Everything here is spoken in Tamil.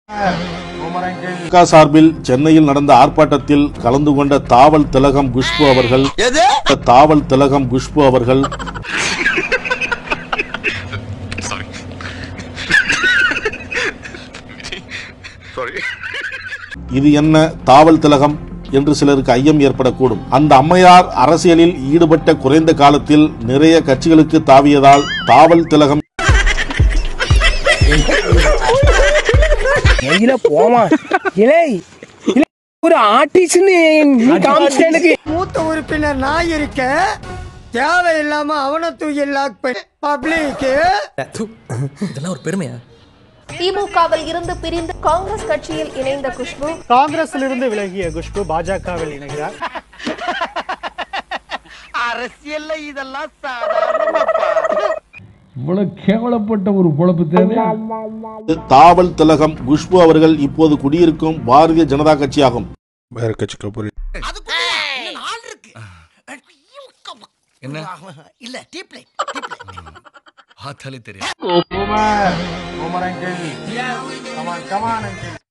திமுக சார்பில் சென்னையில் நடந்த ஆர்ப்பாட்டத்தில் கலந்து கொண்ட தாவல் திலகம் குஷ்பு அவர்கள் தாவல் திலகம் குஷ்பு அவர்கள் இது என்ன தாவல் திலகம் என்று சிலருக்கு ஐயம் ஏற்படக்கூடும் அந்த அம்மையார் அரசியலில் ஈடுபட்ட குறைந்த காலத்தில் நிறைய கட்சிகளுக்கு தாவியதால் தாவல் திலகம் கையில போமா இலே இலே, ஒரு ஆர்டிஸ்ட்னு நீ காமிச்சிட்ட எனக்கு மூத்த உறுப்பினர் நான் இருக்க தேவையில்லாம அவனை தூக்கி லாக் பண்ணி பப்ளிக்கு இதெல்லாம் ஒரு பெருமையா திமுகவில் இருந்து பிரிந்து காங்கிரஸ் கட்சியில் இணைந்த குஷ்பு காங்கிரஸில் இருந்து விலகிய குஷ்பு பாஜகவில் இணைகிறார் அரசியல்ல இதெல்லாம் சாதாரணமாப்பா இவ்வளவு கேவலப்பட்ட ஒரு பொழப்பு தேவையா தாவல் திலகம் குஷ்பு அவர்கள் இப்போது குடியிருக்கும் பாரதிய ஜனதா கட்சியாகும் என்ன இல்ல டீப் லைட் டீப் லைட் பார்த்தாலே தெரியும் Come on, come on, uncle.